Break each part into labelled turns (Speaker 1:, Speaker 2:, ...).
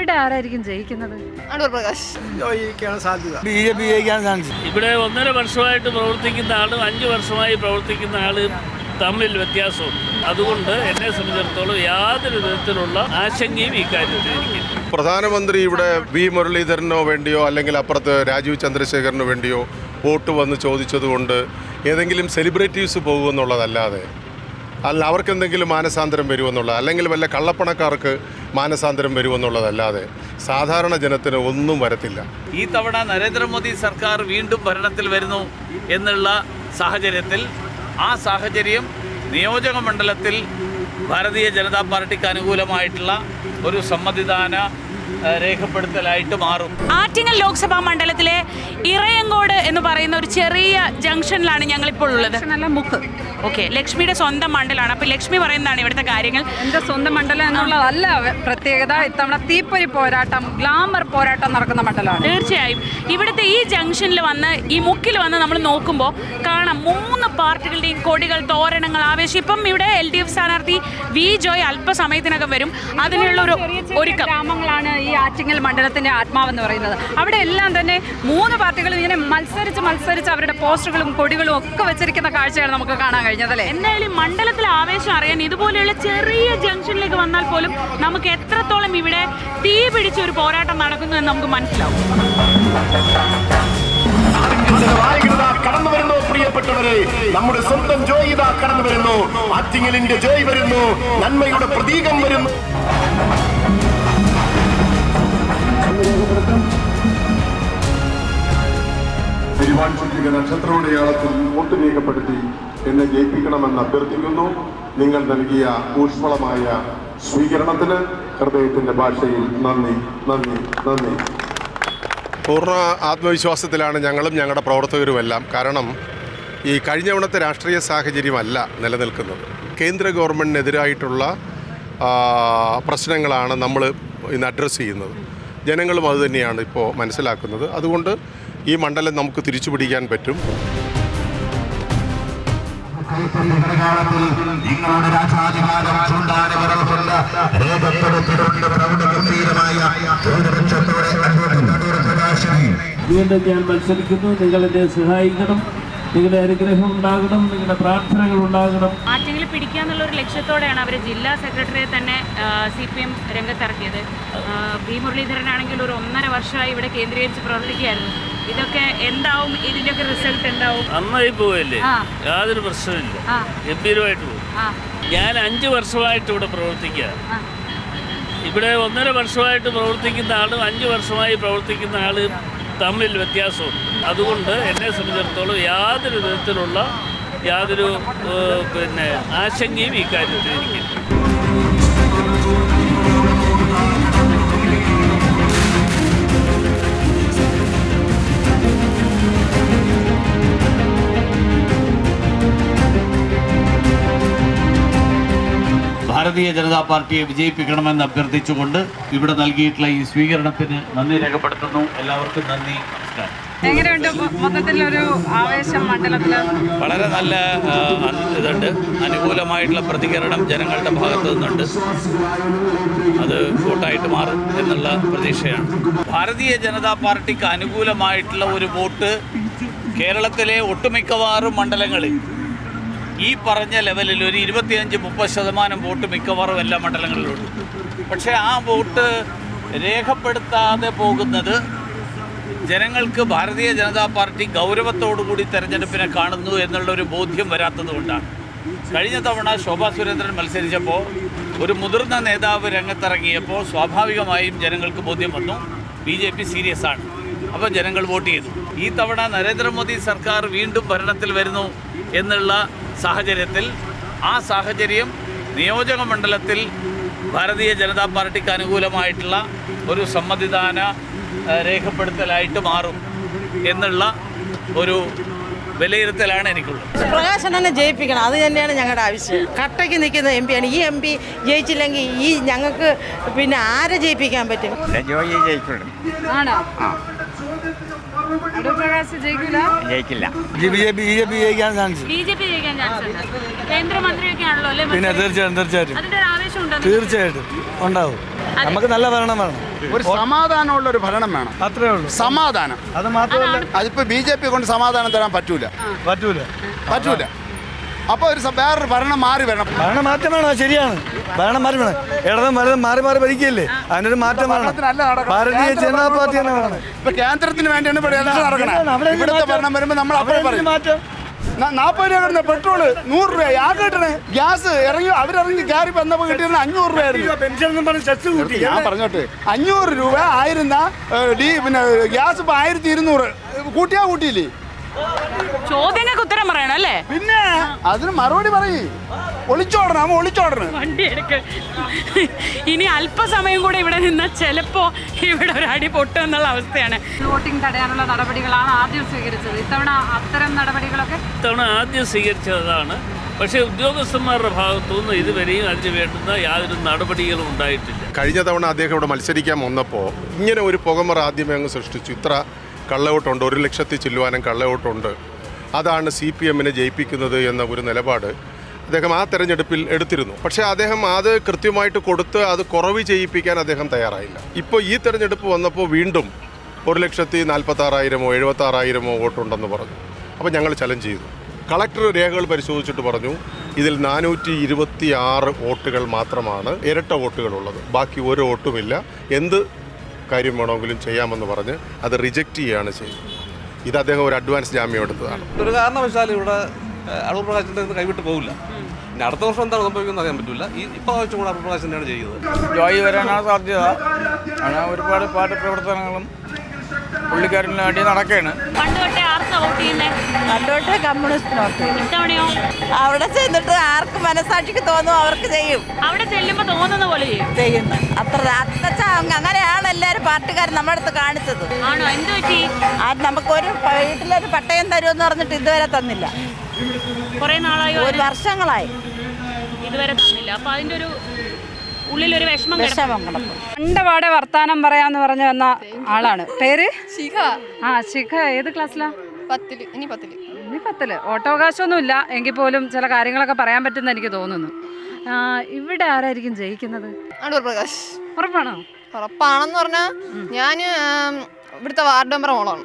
Speaker 1: ഇവിടെ ആരായിരിക്കും ജയിക്കുന്നത്
Speaker 2: അടൂർ പ്രകാശ്
Speaker 3: ജയിക്കാണ് സാധ്യത
Speaker 4: ബി ജെ പി ജയിക്കാൻ ചാൻസ്
Speaker 5: ഇവിടെ ഒന്നര വർഷമായിട്ട് പ്രവർത്തിക്കുന്ന ആളും അഞ്ച് വർഷമായി പ്രവർത്തിക്കുന്ന ആളും തമ്മിൽ വ്യത്യാസമുണ്ട് അതുകൊണ്ട് എന്നെ സംബന്ധിച്ചിടത്തോളം യാതൊരു വിധത്തിലുള്ള ആശങ്കയും ഈ കാര്യത്തിൽ എനിക്കില്ല
Speaker 6: പ്രധാനമന്ത്രി ഇവിടെ വി മുരളീധരനോ വേണ്ടിയോ അല്ലെങ്കിൽ അപ്പുറത്ത് രാജീവ് ചന്ദ്രശേഖരനോ വേണ്ടിയോ വോട്ട് വന്ന് ചോദിച്ചതുകൊണ്ട് ഏതെങ്കിലും സെലിബ്രിറ്റീവ്സ് പോകുമെന്നുള്ളതല്ലാതെ അല്ല അവർക്ക് എന്തെങ്കിലും മാനസാന്തരം വരുമെന്നുള്ളത് അല്ലെങ്കിൽ വല്ല കള്ളപ്പണക്കാർക്ക് മാനസാന്തരം വരുമെന്നുള്ളതല്ലാതെ സാധാരണ ജനത്തിന് ഒന്നും വരത്തില്ല
Speaker 7: ഈ തവണ നരേന്ദ്രമോദി സർക്കാർ വീണ്ടും ഭരണത്തിൽ വരുന്നു എന്നുള്ള സാഹചര്യത്തിൽ ആ സാഹചര്യം നിയോജക മണ്ഡലത്തിൽ ഭാരതീയ ജനതാ പാർട്ടിക്ക് അനുകൂലമായിട്ടുള്ള ഒരു സമ്മതിദാന ഏഹ്, രേഖപ്പെടുത്തലായിട്ട് മാറും
Speaker 8: ആറ്റിങ്ങൽ ലോക്സഭാ മണ്ഡലത്തിലെ ഇറയങ്കോട് എന്ന് പറയുന്ന ഒരു ചെറിയ ജംഗ്ഷനിലാണ് ഞങ്ങളിപ്പോൾ ഉള്ളത്
Speaker 1: നല്ല മുക്ക്
Speaker 8: ഓക്കെ ലക്ഷ്മിയുടെ സ്വന്തം മണ്ഡലമാണ് അപ്പോൾ ലക്ഷ്മി പറയുന്നതാണ് ഇവിടുത്തെ കാര്യങ്ങൾ
Speaker 1: എന്റെ സ്വന്തം മണ്ഡലം എന്നുള്ളതല്ല പ്രത്യേകത ഇത്തവണ തീപ്പൊരി പോരാട്ടം ഗ്ലാമർ പോരാട്ടം നടക്കുന്ന മണ്ഡലമാണ്
Speaker 8: തീർച്ചയായും ഇവിടുത്തെ ഈ ജംഗ്ഷനിൽ വന്ന് ഈ മുക്കിൽ വന്ന് നമ്മൾ നോക്കുമ്പോൾ കാണാം മൂന്ന് പാർട്ടികളുടെയും കൊടികൾ തോരണങ്ങൾ ആവേശം ഇപ്പം ഇവിടെ എൽ ഡി എഫ് സ്ഥാനാർത്ഥി വി ജോയ് അല്പസമയത്തിനകം വരും അതിനുള്ള ഒരു ഒരുക്കം
Speaker 1: ഗ്രാമങ്ങളാണ് ഈ ആറ്റിങ്ങൽ മണ്ഡലത്തിന്റെ ആത്മാവെന്ന് പറയുന്നത് അവിടെ എല്ലാം തന്നെ മൂന്ന് പാർട്ടികളും ഇങ്ങനെ മത്സരിച്ച് മത്സരിച്ച് അവരുടെ പോസ്റ്ററുകളും കൊടികളും ഒക്കെ വെച്ചിരിക്കുന്ന കാഴ്ചയാണ് നമുക്ക് കാണാൻ കഴിഞ്ഞതല്ലേ
Speaker 8: എന്തായാലും മണ്ഡലത്തിലെ ആവേശം അറിയാൻ ഇതുപോലെയുള്ള ചെറിയ ജംഗ്ഷനിലേക്ക് വന്നാൽ പോലും നമുക്ക് എത്രത്തോളം ഇവിടെ തീ പിടിച്ച ഒരു പോരാട്ടം നടക്കുന്നു എന്ന് നമുക്ക് മനസ്സിലാവും
Speaker 9: കടന്നു വരുന്നു പ്രിയപ്പെട്ടവരെ നമ്മുടെ സ്വന്തം ജോയ് ഇതാ കടന്നു വരുന്നു ആറ്റിങ്ങലിന്റെ ജോയ് വരുന്നു നന്മയുടെ പ്രതീകം വരുന്നു പെരുവാൻചുറ്റിക നക്ഷത്രമുടയാളത്തിൽ വോട്ട് രേഖപ്പെടുത്തി എന്നെ ജയിപ്പിക്കണമെന്ന് അഭ്യർത്ഥിക്കുന്നു നിങ്ങൾ നൽകിയ ഊഷ്മളമായ സ്വീകരണത്തിന് ഹൃദയത്തിന്റെ ഭാഷയിൽ നന്ദി നന്ദി നന്ദി
Speaker 6: പൂർണ്ണ ആത്മവിശ്വാസത്തിലാണ് ഞങ്ങളും ഞങ്ങളുടെ പ്രവർത്തകരുമെല്ലാം കാരണം ഈ കഴിഞ്ഞ തവണത്തെ രാഷ്ട്രീയ സാഹചര്യമല്ല നിലനിൽക്കുന്നത് കേന്ദ്ര ഗവൺമെൻറ്റിനെതിരായിട്ടുള്ള ആ, പ്രശ്നങ്ങളാണ് നമ്മൾ ഇന്ന് അഡ്രസ്സ് ചെയ്യുന്നത് ജനങ്ങളും അതുതന്നെയാണ് ഇപ്പോൾ മനസ്സിലാക്കുന്നത് അതുകൊണ്ട് ഈ മണ്ഡലം നമുക്ക് തിരിച്ചു പിടിക്കാൻ പറ്റും
Speaker 9: നിങ്ങളുടെ രാജാധികാരം ചൂണ്ടാനെ വിറവുകൊണ്ട് രേഖപ്പെടുത്തിയിട്ടുണ്ട് പ്രൗഢഗംഭീരമായ ദൂരവൃക്ഷത്തോടെ അടൂർ പ്രകാശനം
Speaker 5: വീണ്ടും ഞാൻ മത്സരിക്കുന്നു നിങ്ങൾ എന്നെ സഹായിക്കണം നിങ്ങളുടെ അനുഗ്രഹം ഉണ്ടാകണം നിങ്ങളുടെ പ്രാർത്ഥനകൾ ഉണ്ടാകണം
Speaker 8: ആറ്റിങ്ങിൽ പിടിക്കുക എന്നുള്ള ഒരു ലക്ഷ്യത്തോടെയാണ് അവർ ജില്ലാ സെക്രട്ടറിയെ തന്നെ സി പി എം രംഗത്തിറക്കിയത് ആ, വി മുരളീധരനാണെങ്കിൽ ഒരു ഒന്നര വർഷമായി ഇവിടെ കേന്ദ്രീകരിച്ച് പ്രവർത്തിക്കുകയായിരുന്നു ഇതൊക്കെ എന്താവും ഇതിൻ്റെയൊക്കെ റിസൾട്ട് ഉണ്ടാവും
Speaker 5: നന്നായി പോവല്ലേ
Speaker 8: ആ.
Speaker 5: യാതൊരു പ്രശ്നമില്ല
Speaker 8: ആ.
Speaker 5: ഗംഭീരമായിട്ട് പോകും
Speaker 8: ആ
Speaker 5: ഞാൻ അഞ്ച് വർഷമായിട്ട് ഇവിടെ പ്രവർത്തിക്കുക
Speaker 8: ആ.
Speaker 5: ഇവിടെ ഒന്നര വർഷമായിട്ട് പ്രവർത്തിക്കുന്ന ആളും അഞ്ച് വർഷമായി പ്രവർത്തിക്കുന്ന ആളും തമ്മിൽ വ്യത്യാസമുണ്ട് അതുകൊണ്ട് എന്നെ സംബന്ധിച്ചിടത്തോളം യാതൊരു വിധത്തിലുള്ള യാതൊരു ഏഹ്, പിന്നെ ആശങ്കയും ഈ കാര്യത്തിൽ എനിക്കില്ല
Speaker 7: ഭാരതീയ ജനതാ പാർട്ടിയെ വിജയിപ്പിക്കണമെന്ന് അഭ്യർത്ഥിച്ചുകൊണ്ട് ഇവിടെ നൽകിയിട്ടുള്ള ഈ സ്വീകരണത്തിന് നന്ദി രേഖപ്പെടുത്തുന്നു എല്ലാവർക്കും നന്ദി നമസ്കാരം
Speaker 1: എങ്ങനെയുണ്ട് മൊത്തത്തിലൊരു ആവേശം മണ്ഡലത്തില്
Speaker 7: വളരെ നല്ല ആ, അൻ- ഇതുണ്ട് അനുകൂലമായിട്ടുള്ള പ്രതികരണം ജനങ്ങളുടെ ഭാഗത്തു നിന്നുണ്ട് അത് വോട്ടായിട്ട് മാറും എന്നുള്ള പ്രതീക്ഷയാണ് ഭാരതീയ ജനതാ പാർട്ടിക്ക് അനുകൂലമായിട്ടുള്ള ഒരു വോട്ട് കേരളത്തിലെ ഒട്ടുമിക്കവാറും മണ്ഡലങ്ങളിൽ ഈ പറഞ്ഞ ലെവലിൽ ഒരു ഇരുപത്തിയഞ്ച് മുപ്പത് ശതമാനം വോട്ട് മിക്കവാറും എല്ലാ മണ്ഡലങ്ങളിലുണ്ട് പക്ഷേ ആ വോട്ട് രേഖപ്പെടുത്താതെ പോകുന്നത് ജനങ്ങൾക്ക് ഭാരതീയ ജനതാ പാർട്ടി ഗൗരവത്തോടുകൂടി തെരഞ്ഞെടുപ്പിനെ കാണുന്നു എന്നുള്ളൊരു ബോധ്യം വരാത്തത് കൊണ്ടാണ് കഴിഞ്ഞ തവണ ശോഭാ സുരേന്ദ്രൻ മത്സരിച്ചപ്പോൾ ഒരു മുതിർന്ന നേതാവ് രംഗത്തിറങ്ങിയപ്പോൾ സ്വാഭാവികമായും ജനങ്ങൾക്ക് ബോധ്യം വന്നു ബി ജെ പി സീരിയസ് ആണ് അപ്പോൾ ജനങ്ങൾ വോട്ട് ചെയ്തു ഈ തവണ നരേന്ദ്രമോദി സർക്കാർ വീണ്ടും ഭരണത്തിൽ വരുന്നു എന്നുള്ള സാഹചര്യത്തിൽ ആ സാഹചര്യം നിയോജക മണ്ഡലത്തിൽ ഭാരതീയ ജനതാ പാർട്ടിക്ക് അനുകൂലമായിട്ടുള്ള ഒരു സമ്മതിദാന ഏഹ്, രേഖപ്പെടുത്തലായിട്ട് മാറും എന്നുള്ള ഒരു വിലയിരുത്തലാണ് എനിക്കുള്ളത്
Speaker 2: പ്രകാശൻ തന്നെ ജയിപ്പിക്കണം അത് തന്നെയാണ് ഞങ്ങളുടെ ആവശ്യം കട്ടയ്ക്ക് നിൽക്കുന്ന എം പിയാണ് ഈ എം പി ജയിച്ചില്ലെങ്കിൽ ഈ ഞങ്ങൾക്ക് പിന്നെ ആരെ ജയിപ്പിക്കാൻ പറ്റും
Speaker 4: ജോയി ജയിക്കുള്ളൂ
Speaker 1: ആണോ അടൂർ പ്രകാശ് ജയിക്കൂല
Speaker 4: ജയിക്കില്ല B J P B J P ജയിക്കാൻ ചാൻസ്
Speaker 8: ബി ജെ പി ജയിക്കാൻ ചാൻസ് ഉണ്ട് കേന്ദ്രമന്ത്രിയൊക്കെ ആണല്ലോ അല്ലേ
Speaker 4: പിന്നെ
Speaker 8: മത്സരിക്കുന്നത്?
Speaker 4: തീർച്ചയായിട്ടും തീർച്ചയായിട്ടും
Speaker 8: അതിന്റെ ഒരു ആവേശം ഉണ്ടോ
Speaker 4: തീർച്ചയായിട്ടും ഉണ്ടാവും നമുക്ക് നല്ല ഭരണം വേണം
Speaker 3: ഒരു സമാധാനമുള്ള ഒരു ഭരണം വേണം
Speaker 4: അത്രേ ഉള്ളൂ
Speaker 3: സമാധാനം
Speaker 4: അത് മാത്രമല്ല
Speaker 3: അതിപ്പോ ബി ജെ പി കൊണ്ട് സമാധാനം തരാൻ പറ്റൂല
Speaker 4: പറ്റൂല
Speaker 3: പറ്റൂല അപ്പൊ ഒരു സ- വേറൊരു ഭരണം മാറി വരണം
Speaker 4: ഭരണം മാറ്റം വേണം അത് ശരിയാണ് ഭരണം മാറി വേണം ഇടതും വലതും മാറി മാറി ഭരിക്കല്ലേ അതിനൊരു മാറ്റം വേണം
Speaker 3: ഭരണത്തിനല്ല നടക്കുന്നത്.
Speaker 4: ഭാരതീയ
Speaker 3: കേന്ദ്ര
Speaker 4: ജനതാ
Speaker 3: ഭരണം
Speaker 4: പാർട്ടി തന്നെ വേണം
Speaker 3: ഇപ്പൊ കേന്ദ്രത്തിന് വേണ്ടിയാണ് ഇവിടെ ഇലക്ഷൻ നടക്കണേ
Speaker 4: അവിടെ എന്ത്
Speaker 3: ഇവിടുത്തെ
Speaker 4: മാറ്റം?
Speaker 3: ഭരണം വരുമ്പോ നമ്മൾ
Speaker 4: അവിടെ
Speaker 3: അപ്പോഴേ
Speaker 4: എന്ത്
Speaker 3: പറയും
Speaker 4: മാറ്റം
Speaker 3: ന- നാപ്പത് രൂപ കിട്ടുന്ന പെട്രോള് നൂറ് രൂപ ആ കേട്ടണേ ഗ്യാസ് ഇറങ്ങി അവരിറങ്ങി കയറി വന്നപ്പോ കിട്ടിയിരുന്ന അഞ്ഞൂറ് രൂപയായിരുന്നു
Speaker 4: പെൻഷൻ എന്നും പറഞ്ഞ് സെസ് കൂട്ടി
Speaker 3: ഞാൻ പറഞ്ഞോട്ടെ അഞ്ഞൂറ് രൂപ ആയിരുന്ന ഏ, ഡി പിന്നെ ഗ്യാസ് ഇപ്പൊ ആയിരത്തി ഇരുന്നൂറ് കൂട്ടിയാ കൂട്ടിയില്ലേ
Speaker 8: ചോദ്യങ്ങൾക്ക് ഉത്തരം പറയണം അല്ലേ
Speaker 3: പിന്നെ അതിന് മറുപടി പറയ് ഒളിച്ചോടണം അവൻ ഒളിച്ചോടണം
Speaker 8: വണ്ടി എടുക്ക ഇനി അല്പസമയം കൂടെ ഇവിടെ നിന്നാൽ ചിലപ്പോ ഇവിടെ ഒരു അടി പൊട്ടും എന്നുള്ള അവസ്ഥയാണ്
Speaker 1: വോട്ടിംഗ് തടയാനുള്ള നടപടികളാണ് ആദ്യം സ്വീകരിച്ചത് ഇത്തവണ അത്തരം നടപടികളൊക്കെ
Speaker 5: ഇത്തവണ ആദ്യം സ്വീകരിച്ചതാണ് പക്ഷേ ഉദ്യോഗസ്ഥന്മാരുടെ ഭാഗത്തുനിന്ന് ഇതുവരെയും അതിന് വേണ്ടുന്ന യാതൊരു നടപടികളും ഉണ്ടായിട്ടില്ല
Speaker 6: കഴിഞ്ഞ തവണ അദ്ദേഹം ഇവിടെ മത്സരിക്കാൻ വന്നപ്പോൾ ഇങ്ങനെ ഒരു പുകമറ ആദ്യമേ അങ്ങ് സൃഷ്ടിച്ചു ഇത്ര കള്ളവോട്ടുണ്ട് ഒരു ലക്ഷത്തി ചില്ലുവാനും കള്ളവോട്ടുണ്ട് അതാണ് സി പി എമ്മിനെ ജയിപ്പിക്കുന്നത് എന്ന ഒരു നിലപാട് അദ്ദേഹം ആ തെരഞ്ഞെടുപ്പിൽ എടുത്തിരുന്നു പക്ഷേ അദ്ദേഹം അത് കൃത്യമായിട്ട് കൊടുത്ത് അത് കുറവ് ചെയ്യിപ്പിക്കാൻ അദ്ദേഹം തയ്യാറായില്ല ഇപ്പോൾ ഈ തെരഞ്ഞെടുപ്പ് വന്നപ്പോൾ വീണ്ടും ഒരു ലക്ഷത്തി നാൽപ്പത്താറായിരമോ എഴുപത്താറായിരമോ വോട്ടുണ്ടെന്ന് പറഞ്ഞു അപ്പോൾ ഞങ്ങൾ ചലഞ്ച് ചെയ്തു കളക്ടർ രേഖകൾ പരിശോധിച്ചിട്ട് പറഞ്ഞു ഇതിൽ നാനൂറ്റി ഇരുപത്തി ആറ് വോട്ടുകൾ മാത്രമാണ് ഇരട്ട വോട്ടുകളുള്ളത് ബാക്കി ഒരു വോട്ടുമില്ല എന്ത് കാര്യം വേണമെങ്കിലും ചെയ്യാമെന്ന് പറഞ്ഞ് അത് റിജക്റ്റ് ചെയ്യുകയാണ് ചെയ്തത് ഇത് അദ്ദേഹം ഒരു അഡ്വാൻസ് ജാമ്യം എടുത്തതാണ്
Speaker 10: ഒരു കാരണവശാലും ഇവിടെ ഏഹ്, അടൂർ പ്രകാശിന്റെ ഇത് കൈവിട്ട് പോകില്ല പിന്നെ അടുത്ത വർഷം എന്താണ് സംഭവിക്കുന്നത് അറിയാൻ പറ്റില്ല ഈ ഇപ്രാവശ്യം കൂടെ അടൂർ പ്രകാശ് തന്നെയാണ് ചെയ്യുന്നത്
Speaker 4: ജോയി വരാനാണ് സാധ്യത അങ്ങനെ ഒരുപാട് പാർട്ടി പ്രവർത്തനങ്ങളും പുള്ളിക്കാരന് വേണ്ടി നടക്കുകയാണ്
Speaker 8: പണ്ട് തൊട്ടേ ആർക്കാ വോട്ട് ചെയ്യുന്നേ
Speaker 2: പണ്ടോട്ട് കമ്മ്യൂണിസ്റ്റിനോട്ട്
Speaker 8: ഇത്തവണയോ
Speaker 2: അവിടെ ചെന്നിട്ട് ആർക്ക് മനസാക്ഷിക്ക് തോന്നും അവർക്ക് ചെയ്യും
Speaker 8: അവിടെ ചെല്ലുമ്പോ തോന്നുന്ന പോലെ ചെയ്യും
Speaker 2: ചെയ്യുന്നു അത്ര എന്നുവെച്ചാൽ അങ്ങനെയാണ് എല്ലാവരും പാർട്ടിക്കാർ നമ്മുടെ അടുത്ത് കാണിച്ചത്
Speaker 8: ആണോ എന്ത് പറ്റി
Speaker 2: അത് നമുക്കൊരു പ- വീട്ടിലൊരു പട്ടയം തരുമെന്ന് പറഞ്ഞിട്ട് ഇതുവരെ തന്നില്ല
Speaker 8: കുറെ നാളായി
Speaker 2: ഒരു വർഷങ്ങളായി
Speaker 8: ഇതുവരെ തന്നില്ല അപ്പൊ അതിന്റെ ഒരു ഉള്ളിലൊരു വിഷമം കിടക്കും
Speaker 2: വിഷമം കിടക്കും
Speaker 1: പണ്ടപാടെ വർത്താനം പറയാന്ന് പറഞ്ഞു വന്ന ആളാണ് പേര്
Speaker 11: ശിഖ
Speaker 1: ആ ശിഖ ഏത് ക്ലാസ്സിലാ
Speaker 11: പത്തില് ഇനി പത്തില്
Speaker 1: ഇനി പത്തില് ഓട്ടോവകാശമൊന്നുമില്ല എങ്കിൽ പോലും ചില കാര്യങ്ങളൊക്കെ പറയാൻ പറ്റുമെന്ന് എനിക്ക് തോന്നുന്നു ആ, ഇവിടെ ആരായിരിക്കും ജയിക്കുന്നത്
Speaker 11: അടൂർ പ്രകാശ്
Speaker 1: ഉറപ്പാണോ
Speaker 11: ഉറപ്പാണെന്ന് പറഞ്ഞാൽ ഞാൻ ഇവിടുത്തെ വാർഡ് മെമ്പർ മോളാണ്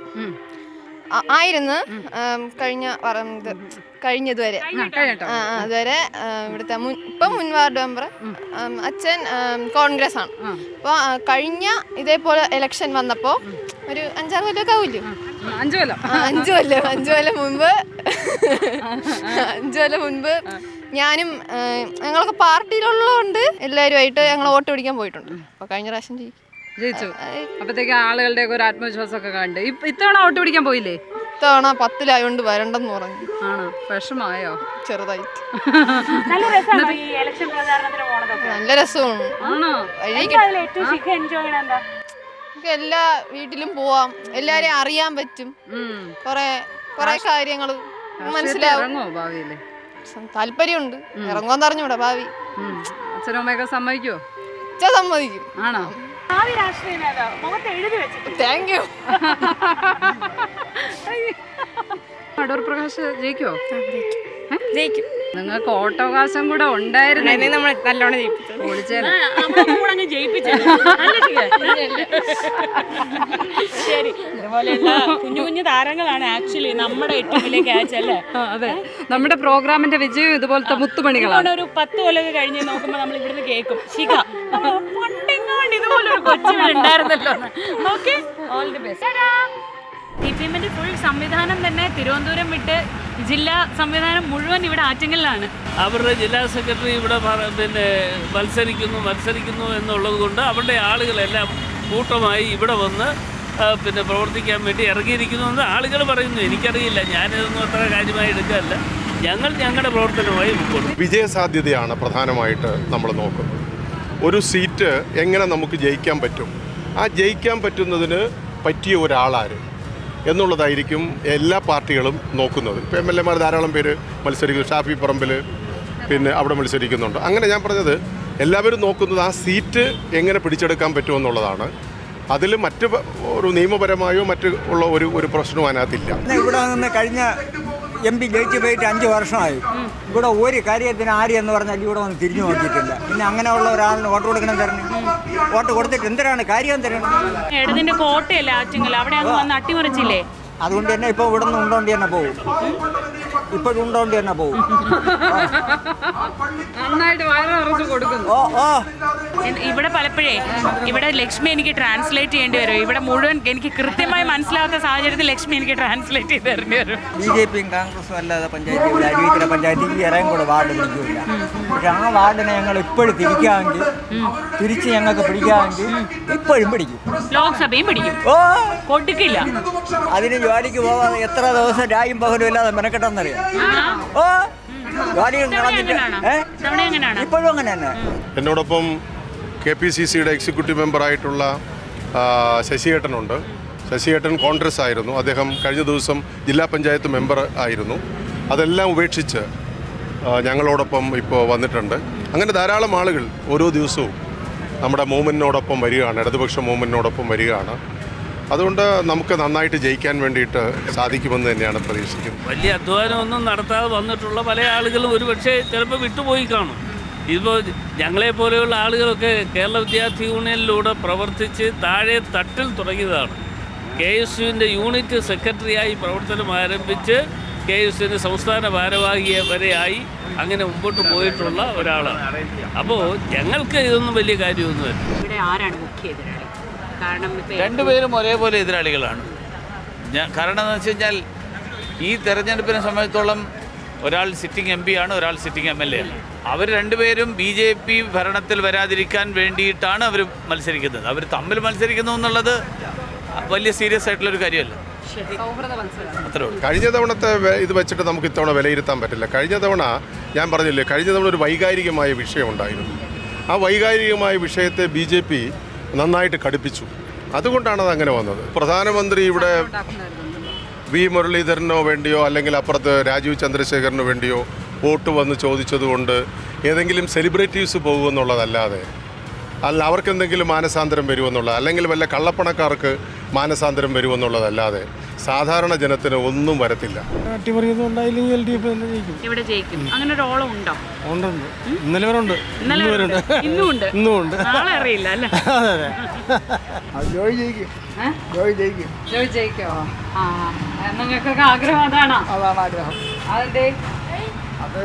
Speaker 11: ആ- ആയിരുന്നു ആം, കഴിഞ്ഞ വര- ഇത് കഴിഞ്ഞതുവരെ
Speaker 1: കഴിഞ്ഞിട്ടോ?
Speaker 11: ആ ആ, അതുവരെ ആ, ഇവിടുത്തെ മുൻ ഇപ്പം മുൻ വാർഡ് മെമ്പർ ആം, അച്ഛൻ ആം, കോൺഗ്രസ് ആണ് അപ്പോൾ കഴിഞ്ഞ ഇതേപോലെ ഇലക്ഷൻ വന്നപ്പോൾ ഒരു അഞ്ചാറ് കൊല്ലമൊക്കെ ആവില്ലേ
Speaker 1: അഞ്ചു കൊല്ലം
Speaker 11: ആ, അഞ്ചു കൊല്ലം അഞ്ചു കൊല്ലം മുൻപ് അഞ്ചു കൊല്ലം മുൻപ് ഞാനും ആ, ഞങ്ങളൊക്കെ പാർട്ടിയിലുള്ളതുകൊണ്ട് എല്ലാവരുമായിട്ട് ഞങ്ങൾ വോട്ട് പിടിക്കാൻ പോയിട്ടുണ്ട് അപ്പോൾ കഴിഞ്ഞ പ്രാവശ്യം ജയിക്കും
Speaker 1: ജയിച്ചു അപ്പത്തേക്ക് ആളുകളുടെ ഒരു ആത്മവിശ്വാസമൊക്കെ കണ്ട് ഇപ്പ- ഇത്തവണ വോട്ട് പിടിക്കാൻ പോയില്ലേ
Speaker 11: ഇത്തവണ പത്തിലായോണ്ട് വരണ്ടെന്ന് പറഞ്ഞു
Speaker 1: ആണോ വിഷമായോ
Speaker 11: ചെറുതായിട്ട്
Speaker 8: നല്ല രസമാണ് ഈ ഇലക്ഷൻ പ്രചാരണത്തിന് പോണതൊക്കെ
Speaker 11: നല്ല രസമാണ്
Speaker 1: ആണോ
Speaker 11: വഴിക്ക്
Speaker 8: എന്താ അതിൽ ഏറ്റവും ശിഖ എൻജോയ് ചെയ്യണ എന്താ
Speaker 11: നമുക്ക് എല്ലാ വീട്ടിലും പോവാം എല്ലാരെയും അറിയാൻ പറ്റും കൊറേ കൊറേ കാര്യങ്ങൾ മനസ്സിലാവും
Speaker 1: ഇറങ്ങോ ഭാവിയില്
Speaker 11: താല്പര്യമുണ്ട് ഇറങ്ങുമെന്ന് അറിഞ്ഞൂടാ ഭാവി
Speaker 1: അച്ഛനും അമ്മയൊക്കെ സമ്മതിക്കുവോ
Speaker 11: ഉച്ച സമ്മതിക്കും
Speaker 1: ആണോ
Speaker 8: ഭാവി രാഷ്ട്രീയ നേതാവ് മുഖത്ത് എഴുതി വെച്ചിട്ട്
Speaker 11: താങ്ക് യു
Speaker 1: അടൂർ പ്രകാശ് ജയിക്കുവോ
Speaker 11: ജയിക്കും
Speaker 1: നിങ്ങൾക്ക് ഓട്ടോകാശം കൂടെ ഉണ്ടായിരുന്നു
Speaker 11: നമ്മൾ നല്ലോണം ജയിപ്പിച്ചു
Speaker 1: വിളിച്ചേനെ
Speaker 8: കൂടെ അങ്ങ് ജയിപ്പിച്ചു ശരി ഇതുപോലെയുള്ള കുഞ്ഞു കുഞ്ഞു താരങ്ങളാണ് ആക്ച്വലി നമ്മുടെ ഏറ്റവും അയച്ചല്ലേ
Speaker 1: ആ, അതെ നമ്മുടെ പ്രോഗ്രാമിന്റെ വിജയം ഇതുപോലത്തെ മുത്തുമണികളാണ്
Speaker 8: ഒരു പത്ത് കൊല്ലമൊക്കെ കഴിഞ്ഞ് നോക്കുമ്പോൾ നമ്മൾ ഇവിടുന്ന് കേൾക്കും ശിഖ നമ്മൾ പണ്ടെങ്ങാണ്ട് ഇതുപോലെ ഒരു കൊച്ചു ഉണ്ടായിരുന്നല്ലോ okay all the best C P എമ്മിന്റെ ഫുൾ സംവിധാനം തന്നെ തിരുവനന്തപുരം വിട്ട് ജില്ലാ സംവിധാനം മുഴുവൻ ഇവിടെ ആറ്റിങ്ങലിലാണ്
Speaker 5: അവരുടെ ജില്ലാ സെക്രട്ടറി ഇവിടെ പറ- പിന്നെ മത്സരിക്കുന്നു മത്സരിക്കുന്നു എന്നുള്ളത് കൊണ്ട് അവരുടെ ആളുകളെല്ലാം കൂട്ടമായി ഇവിടെ വന്ന് ആ, പിന്നെ പ്രവർത്തിക്കാൻ വേണ്ടി ഇറങ്ങിയിരിക്കുന്നു എന്ന് ആളുകൾ പറയുന്നു എനിക്കറിയില്ല ഞാനിതൊന്നും അത്ര കാര്യമായി എടുക്കാറില്ല ഞങ്ങൾ ഞങ്ങളുടെ പ്രവർത്തനവുമായി മുമ്പോട്ട്
Speaker 6: വിജയസാധ്യതയാണ് പ്രധാനമായിട്ട് നമ്മൾ നോക്കുന്നത് ഒരു സീറ്റ് എങ്ങനെ നമുക്ക് ജയിക്കാൻ പറ്റും ആ ജയിക്കാൻ പറ്റുന്നതിന് പറ്റിയ ഒരാളാര് എന്നുള്ളതായിരിക്കും എല്ലാ പാർട്ടികളും നോക്കുന്നത് ഇപ്പോൾ എം എൽ എമാർ ധാരാളം പേര് മത്സരിക്കുന്നു ഷാഫി പറമ്പിൽ പിന്നെ അവിടെ മത്സരിക്കുന്നുണ്ട് അങ്ങനെ ഞാൻ പറഞ്ഞത് എല്ലാവരും നോക്കുന്നത് ആ സീറ്റ് എങ്ങനെ പിടിച്ചെടുക്കാൻ പറ്റുമെന്നുള്ളതാണ് അതിൽ മറ്റ് പ- ഒരു നിയമപരമായോ മറ്റ് ഉള്ള ഒരു ഒരു പ്രശ്നവും അതിനകത്തില്ല
Speaker 12: ഇവിടെ നിന്ന് കഴിഞ്ഞ എം പി ജയിച്ചു പോയിട്ട് അഞ്ച് വർഷമായി ഇവിടെ ഒരു കാര്യത്തിന് ആര് എന്ന് പറഞ്ഞാൽ ഇവിടെ വന്ന് തിരിഞ്ഞു നോക്കിയിട്ടില്ല പിന്നെ അങ്ങനെയുള്ള ഒരാളിന് വോട്ട് കൊടുക്കണം തരണം വോട്ട് കൊടുത്തിട്ട് എന്തിനാണ് കാര്യം തരണം
Speaker 8: ഇടതിന്റെ കോട്ടയല്ലേ ആറ്റിങ്ങൽ അവിടെ അങ്ങ് വന്ന് അട്ടിമറിച്ചില്ലേ
Speaker 12: അതുകൊണ്ട് തന്നെ ഇപ്പോൾ ഇവിടെ നിന്ന് ഉണ്ടോണ്ടി തന്നെ പോകും ഇപ്പോഴും ഉണ്ടോണ്ടി തന്നെ പോകും
Speaker 1: നന്നായിട്ട് വയറ് നിറച്ച് കൊടുക്കുന്നു
Speaker 12: ഓ ഓ
Speaker 8: എൻ- ഇവിടെ പലപ്പോഴേ ഇവിടെ ലക്ഷ്മി എനിക്ക് ട്രാൻസ്ലേറ്റ് ചെയ്യേണ്ടി വരും ഇവിടെ മുഴുവൻ എനിക്ക് കൃത്യമായി മനസ്സിലാവാത്ത സാഹചര്യത്തിൽ ലക്ഷ്മി എനിക്ക് ട്രാൻസ്ലേറ്റ് ചെയ്ത് തരേണ്ടി വരും
Speaker 12: ബി ജെ പിയും കോൺഗ്രസും അല്ലാതെ പഞ്ചായത്ത് ഇവിടെ അരുവിക്കര പഞ്ചായത്ത് ഈ ഇറയും കൂടെ വാർഡ് പിടിക്കില്ല പക്ഷെ ആ വാർഡിനെ ഞങ്ങൾ ഇപ്പോഴും തിരിക്കാമെങ്കിൽ തിരിച്ച് ഞങ്ങൾക്ക് പിടിക്കാമെങ്കിൽ ഇപ്പോഴും പിടിക്കും
Speaker 8: ലോക്സഭയും പിടിക്കും
Speaker 12: ഓ
Speaker 8: കൊടുക്കില്ല
Speaker 12: അതിന് ജോലിക്ക് പോകാതെ എത്ര ദിവസം രായും പകലും ഇല്ലാതെ മെനക്കെട്ടെന്നറിയാം ഓ ജോലി കളഞ്ഞിട്ട് ഏ
Speaker 8: തവണ എങ്ങനെയാണ്
Speaker 12: ഇപ്പോഴും അങ്ങനെ തന്നെ
Speaker 6: എന്നോടൊപ്പം കെ പി സി സിയുടെ എക്സിക്യൂട്ടീവ് മെമ്പറായിട്ടുള്ള ആ, ശശിയേട്ടനുണ്ട് ശശിയേട്ടൻ കോൺഗ്രസ് ആയിരുന്നു അദ്ദേഹം കഴിഞ്ഞ ദിവസം ജില്ലാ പഞ്ചായത്ത് മെമ്പർ ആയിരുന്നു അതെല്ലാം ഉപേക്ഷിച്ച് ആ, ഞങ്ങളോടൊപ്പം ഇപ്പോൾ വന്നിട്ടുണ്ട് അങ്ങനെ ധാരാളം ആളുകൾ ഓരോ ദിവസവും നമ്മുടെ മൂവ്മെൻറ്റിനോടൊപ്പം വരികയാണ് ഇടതുപക്ഷ മൂവ്മെൻറ്റിനോടൊപ്പം വരികയാണ് അതുകൊണ്ട് നമുക്ക് നന്നായിട്ട് ജയിക്കാൻ വേണ്ടിയിട്ട് സാധിക്കുമെന്ന് തന്നെയാണ് പ്രതീക്ഷിക്കുന്നത്
Speaker 5: വലിയ അധ്വാനമൊന്നും നടത്താതെ വന്നിട്ടുള്ള പല ആളുകളും ഒരുപക്ഷെ ചിലപ്പോൾ വിട്ടുപോയി കാണും ഇപ്പോൾ ഞങ്ങളെ പോലെയുള്ള ആളുകളൊക്കെ കേരള വിദ്യാർത്ഥി യൂണിയനിലൂടെ പ്രവർത്തിച്ച് താഴെ തട്ടിൽ തുടങ്ങിയതാണ് കെ എസ് യുവിൻ്റെ യൂണിറ്റ് സെക്രട്ടറിയായി പ്രവർത്തനം ആരംഭിച്ച് കെ എസ് യുവിൻ്റെ സംസ്ഥാന ഭാരവാഹിയെ വരെയായി അങ്ങനെ മുമ്പോട്ട് പോയിട്ടുള്ള ഒരാളാണ് അപ്പോൾ ഞങ്ങൾക്ക് ഇതൊന്നും വലിയ കാര്യമൊന്നുമല്ല
Speaker 8: ഇവിടെ ആരാണ് മുഖ്യ എതിരാളി കാരണം ഇപ്പൊ
Speaker 7: രണ്ടുപേരും ഒരേപോലെ എതിരാളികളാണ് ഞാൻ കാരണം എന്ന് വെച്ച് കഴിഞ്ഞാൽ ഈ തെരഞ്ഞെടുപ്പിനെ സംബന്ധിച്ചോളം ഒരാൾ സിറ്റിംഗ് എം പി ആണ് ഒരാൾ സിറ്റിംഗ് എം എൽ എ ആണ് അവർ രണ്ടുപേരും ബി ജെ പി ഭരണത്തിൽ വരാതിരിക്കാൻ വേണ്ടിയിട്ടാണ് അവർ മത്സരിക്കുന്നത് അവർ തമ്മിൽ മത്സരിക്കുന്നു എന്നുള്ളത് വലിയ സീരിയസ് ആയിട്ടുള്ളൊരു കാര്യമല്ല
Speaker 1: സൗഹൃദ മത്സരം
Speaker 7: അത്രേ ഉള്ളൂ
Speaker 6: കഴിഞ്ഞ തവണത്തെ വെ- ഇത് വെച്ചിട്ട് നമുക്ക് ഇത്തവണ വിലയിരുത്താൻ പറ്റില്ല കഴിഞ്ഞ തവണ ഞാൻ പറഞ്ഞില്ലേ കഴിഞ്ഞ തവണ ഒരു വൈകാരികമായ വിഷയമുണ്ടായിരുന്നു ആ വൈകാരികമായ വിഷയത്തെ ബി ജെ പി നന്നായിട്ട് കടുപ്പിച്ചു അതുകൊണ്ടാണ് അത് അങ്ങനെ വന്നത് പ്രധാനമന്ത്രി ഇവിടെ വി മുരളീധരനോ വേണ്ടിയോ അല്ലെങ്കിൽ അപ്പുറത്ത് രാജീവ് ചന്ദ്രശേഖരനോ വേണ്ടിയോ വോട്ട് വന്ന് ചോദിച്ചതുകൊണ്ട് ഏതെങ്കിലും സെലിബ്രിറ്റീസ് പോകുമെന്നുള്ളതല്ലാതെ അല്ല അവർക്ക് എന്തെങ്കിലും മാനസാന്തരം വരുമെന്നുള്ളത് അല്ലെങ്കിൽ വല്ല കള്ളപ്പണക്കാർക്ക് മാനസാന്തരം വരുമെന്നുള്ളതല്ലാതെ സാധാരണ ജനത്തിന് ഒന്നും വരത്തില്ല
Speaker 13: അട്ടിമറിയൊന്നും ഉണ്ടായില്ലെങ്കിൽ എൽ ഡി എഫ് തന്നെ ജയിക്കും
Speaker 8: ഇവിടെ ജയിക്കും അങ്ങനെ ഒരു ഓളം ഉണ്ടോ
Speaker 13: ഉണ്ടുണ്ട് ഇന്നലെ വരെ ഉണ്ട്
Speaker 8: ഇന്നലെ
Speaker 13: ഇന്ന് വരെ
Speaker 8: ഉണ്ട്. ഇന്നും ഉണ്ട്
Speaker 13: ഇന്നും ഉണ്ട്
Speaker 8: നാളെ അറിയില്ല അല്ലേ
Speaker 13: അതെ അതെ
Speaker 3: ജോയി ജയിക്കും ജോയി ജയിക്കും
Speaker 1: ജോയി ജയിക്കോ ആ നിങ്ങൾക്കൊക്കെ ആഗ്രഹം അതാണോ
Speaker 3: അതാണ് ആഗ്രഹം
Speaker 1: അതെന്തേ
Speaker 3: അത്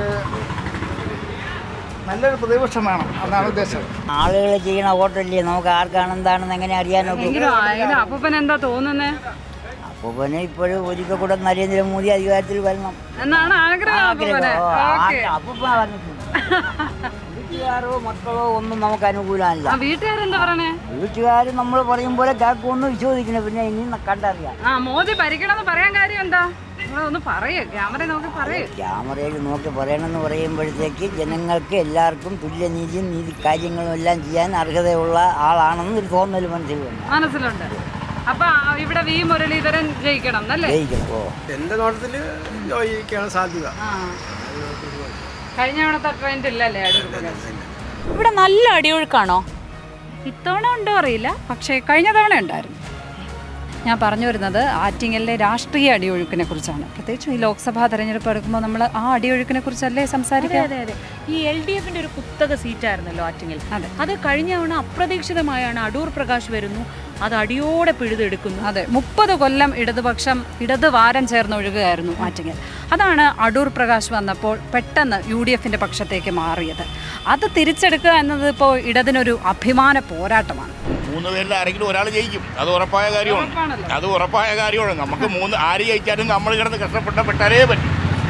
Speaker 3: നല്ലൊരു പ്രതിപക്ഷം വേണം അതാണ് ഉദ്ദേശം
Speaker 14: ആളുകൾ ചെയ്യണ വോട്ടല്ലേ നമുക്ക് ആർക്കാണ് എന്താണെന്ന് എങ്ങനെ അറിയാനൊക്കെ
Speaker 1: എങ്കിലും അതിന് അപ്പൂപ്പൻ എന്താ തോന്നുന്നേ
Speaker 14: അപ്പോൾ പിന്നെ ഇപ്പോഴും ഒരിക്കൽ കൂടെ നരേന്ദ്രമോദി അധികാരത്തിൽ വരണം
Speaker 1: എന്നാണ് ആഗ്രഹം അപ്പൂപ്പന്
Speaker 14: ആഗ്രഹം. ഓ,
Speaker 1: ഓക്കെ
Speaker 14: ആ- അപ്പൂപ്പൻ പറഞ്ഞിട്ടുണ്ട്. വീട്ടുകാരോ മക്കളോ ഒന്നും നമുക്ക് അനുകൂലമല്ല
Speaker 1: ആ വീട്ടുകാരെന്താ പറയണേ
Speaker 14: വീട്ടുകാർ നമ്മൾ പറയും പോലെ കേൾക്കുമെന്ന് വിശ്വസിക്കണം പിന്നെ ഇനി കണ്ടറിയാം
Speaker 1: ആ മോദി ഭരിക്കണമെന്ന് പറയാൻ കാര്യം എന്താ നിങ്ങൾ ഒന്ന് പറയൂ ക്യാമറ നോക്കി പറയൂ
Speaker 14: ക്യാമറയിൽ നോക്കി പറയണമെന്ന് പറയുമ്പോഴത്തേക്ക് ജനങ്ങൾക്ക് എല്ലാവർക്കും തുല്യനീതിയും നീതി കാര്യങ്ങളും എല്ലാം ചെയ്യാൻ അർഹതയുള്ള ആളാണെന്ന് ഒരു തോന്നൽ മനസ്സിൽ വന്നു
Speaker 1: മനസ്സിലുണ്ട് അപ്പൊ ആ, ഇവിടെ വി മുരളീധരൻ ജയിക്കണം എന്നല്ലേ
Speaker 14: ജയിക്കണം ഓ
Speaker 13: എൻ്റെ നോട്ടത്തിൽ ജയിക്കാണ് സാധ്യത
Speaker 1: ആ. കഴിഞ്ഞ തവണത്തെ ട്രെൻഡ് ഇല്ലല്ലേ അടൂർ പ്രകാശ്
Speaker 8: ഇവിടെ നല്ല അടിയൊഴുക്കാണോ
Speaker 1: ഇത്തവണ ഉണ്ടോ അറിയില്ല പക്ഷേ കഴിഞ്ഞ തവണ ഉണ്ടായിരുന്നു ഞാൻ പറഞ്ഞു വരുന്നത് ആറ്റിങ്ങലിലെ രാഷ്ട്രീയ അടിയൊഴുക്കിനെ കുറിച്ചാണ് പ്രത്യേകിച്ചും ഈ ലോക്സഭാ തെരഞ്ഞെടുപ്പ് എടുക്കുമ്പോൾ നമ്മൾ ആ അടിയൊഴുക്കിനെ കുറിച്ചല്ലേ
Speaker 8: അതെ
Speaker 1: സംസാരിക്കുക
Speaker 8: അതെ അതെ ഈ എൽ ഡി എഫിന്റെ ഒരു കുത്തക സീറ്റായിരുന്നല്ലോ ആറ്റിങ്ങൽ അത് കഴിഞ്ഞ തവണ അപ്രതീക്ഷിതമായാണ് അടൂർ പ്രകാശ് വരുന്നു അത് അടിയോടെ പിഴുതെടുക്കുന്നു
Speaker 1: അതെ മുപ്പത് കൊല്ലം ഇടതുപക്ഷം ഇടത് വാരം ചേർന്നൊഴുകുകയായിരുന്നു ആറ്റിങ്ങൽ അതാണ് അടൂർ പ്രകാശ് വന്നപ്പോൾ പെട്ടെന്ന് യു ഡി എഫിൻ്റെ പക്ഷത്തേക്ക് മാറിയത് അത് തിരിച്ചെടുക്കുക എന്നത് ഇപ്പോൾ ഇടതിനൊരു അഭിമാന പോരാട്ടമാണ്
Speaker 9: മൂന്ന് പേരിൽ ആരെങ്കിലും ഒരാൾ ജയിക്കും അത് ഉറപ്പായ കാര്യമാണ് അത് ഉറപ്പായ കാര്യമാണ് നമുക്ക് മൂന്ന് ആര് ജയിച്ചാലും നമ്മൾ കിടന്ന് കഷ്ടപ്പെട്ടപ്പെട്ടാലേ പറ്റും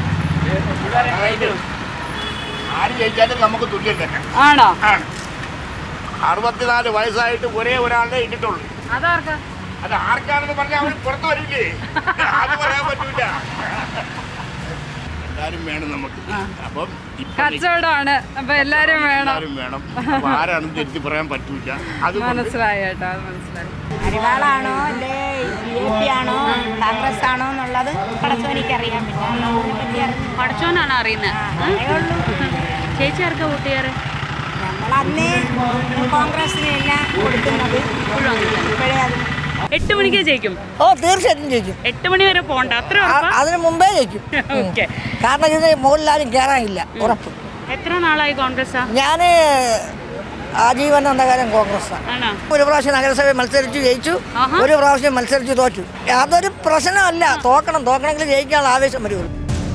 Speaker 9: ആര് ജയിച്ചാലും നമുക്ക് തുല്യം തന്നെ
Speaker 1: ആണോ
Speaker 9: ആണ് അറുപത്തിനാല് വയസ്സായിട്ട് ഒരേ ഒരാളുടെ ഇട്ടിട്ടുള്ളൂ
Speaker 1: അതാർക്കാ
Speaker 9: അത് ആർക്കാണെന്ന് പറഞ്ഞാൽ അവർ പുറത്തു വരില്ലേ അത് പറയാൻ പറ്റൂല എല്ലാരും വേണം നമുക്ക് അപ്പം ഇപ്പൊ
Speaker 1: കച്ചവടമാണ് അപ്പൊ എല്ലാരും വേണം
Speaker 9: എല്ലാരും വേണം അപ്പൊ ആരാണെന്ന് തിരുത്തി പറയാൻ പറ്റൂല അത്
Speaker 1: മനസ്സിലായി കേട്ടോ അത് മനസ്സിലായി
Speaker 15: അരിവാളാണോ അല്ലേ ബി ജെ പി ആണോ കോൺഗ്രസ് ആണോ എന്നുള്ളത് പടച്ചോനിക്കറിയാം പിന്നെ അതിനെ പറ്റി അറിഞ്ഞു
Speaker 8: പടച്ചോനാണ് അറിയുന്നത് ചേച്ചി ആർക്കാ വോട്ട് ചെയ്യാറ്
Speaker 15: നമ്മൾ അന്നേ കോൺഗ്രസിന് തന്നെ കൊടുക്കുന്നത് ഇപ്പോഴേ അത്
Speaker 8: എട്ട് മണിക്ക് ജയിക്കും
Speaker 16: ഓ തീർച്ചയായിട്ടും ജയിക്കും
Speaker 8: എട്ട് മണി വരെ പോണ്ട അത്ര
Speaker 16: അതിന് മുമ്പേ ജയിക്കും
Speaker 8: ഓക്കെ
Speaker 16: കാരണം ഇതിന് മുകളിലാരും കയറാനില്ല ഉറപ്പ്
Speaker 8: എത്ര നാളായി കോൺഗ്രസ്
Speaker 16: ഞാൻ ആജീവനാന്തകാലം കോൺഗ്രസ്സാണ്
Speaker 8: ആണോ
Speaker 16: ഒരു പ്രാവശ്യം നഗരസഭ മത്സരിച്ചു ജയിച്ചു ഒരു പ്രാവശ്യം മത്സരിച്ച് തോറ്റു അതൊരു പ്രശ്നമല്ല തോക്കണം തോക്കണമെങ്കിൽ ജയിക്കാനുള്ള ആവേശം വരുള്ളൂ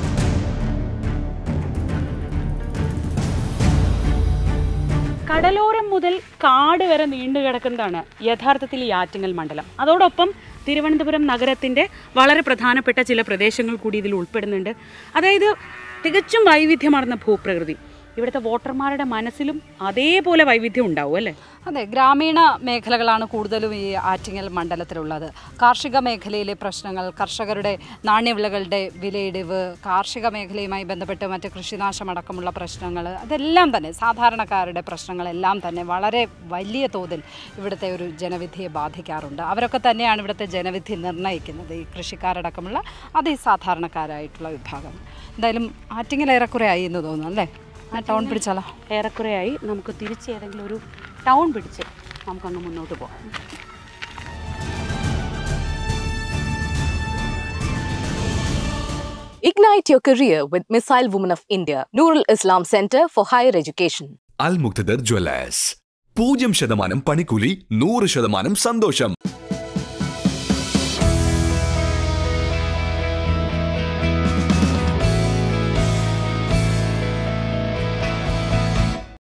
Speaker 8: കടലോരം മുതൽ കാട് വരെ നീണ്ടു കിടക്കുന്നതാണ് യഥാർത്ഥത്തിൽ ഈ ആറ്റിങ്ങൽ മണ്ഡലം അതോടൊപ്പം തിരുവനന്തപുരം നഗരത്തിൻ്റെ വളരെ പ്രധാനപ്പെട്ട ചില പ്രദേശങ്ങൾ കൂടി ഇതിൽ ഉൾപ്പെടുന്നുണ്ട് അതായത് തികച്ചും വൈവിധ്യമാർന്ന ഭൂപ്രകൃതി ഇവിടുത്തെ വോട്ടർമാരുടെ മനസ്സിലും അതേപോലെ വൈവിധ്യം ഉണ്ടാവും അല്ലേ
Speaker 1: അതെ ഗ്രാമീണ മേഖലകളാണ് കൂടുതലും ഈ ആറ്റിങ്ങൽ മണ്ഡലത്തിലുള്ളത് കാർഷിക മേഖലയിലെ പ്രശ്നങ്ങൾ കർഷകരുടെ നാണ്യവിളകളുടെ വിലയിടിവ് കാർഷിക മേഖലയുമായി ബന്ധപ്പെട്ട് മറ്റ് കൃഷിനാശമടക്കമുള്ള പ്രശ്നങ്ങൾ അതെല്ലാം തന്നെ സാധാരണക്കാരുടെ പ്രശ്നങ്ങളെല്ലാം തന്നെ വളരെ വലിയ തോതിൽ ഇവിടുത്തെ ഒരു ജനവിധിയെ ബാധിക്കാറുണ്ട് അവരൊക്കെ തന്നെയാണ് ഇവിടുത്തെ ജനവിധി നിർണ്ണയിക്കുന്നത് ഈ കൃഷിക്കാരടക്കമുള്ള അതിസാധാരണക്കാരായിട്ടുള്ള വിഭാഗം എന്തായാലും ആറ്റിങ്ങൽ ഏറെക്കുറെ ആയി എന്ന് തോന്നുന്നു അല്ലേ ആ ടൗൺ പിടിച്ചാലോ
Speaker 8: ഏറെക്കുറെയായി നമുക്ക് തിരിച്ച് ഏതെങ്കിലും ഒരു ടൗൺ പിടിച്ച് നമുക്കങ്ങ് മുന്നോട്ട് പോകാം
Speaker 17: Ignite your career with Missile Women of India, Nurul Islam Center for Higher Education.
Speaker 18: Al Muqtadir jewellers പൂജ്യം ശതമാനം പണിക്കൂലി നൂറ് ശതമാനം സന്തോഷം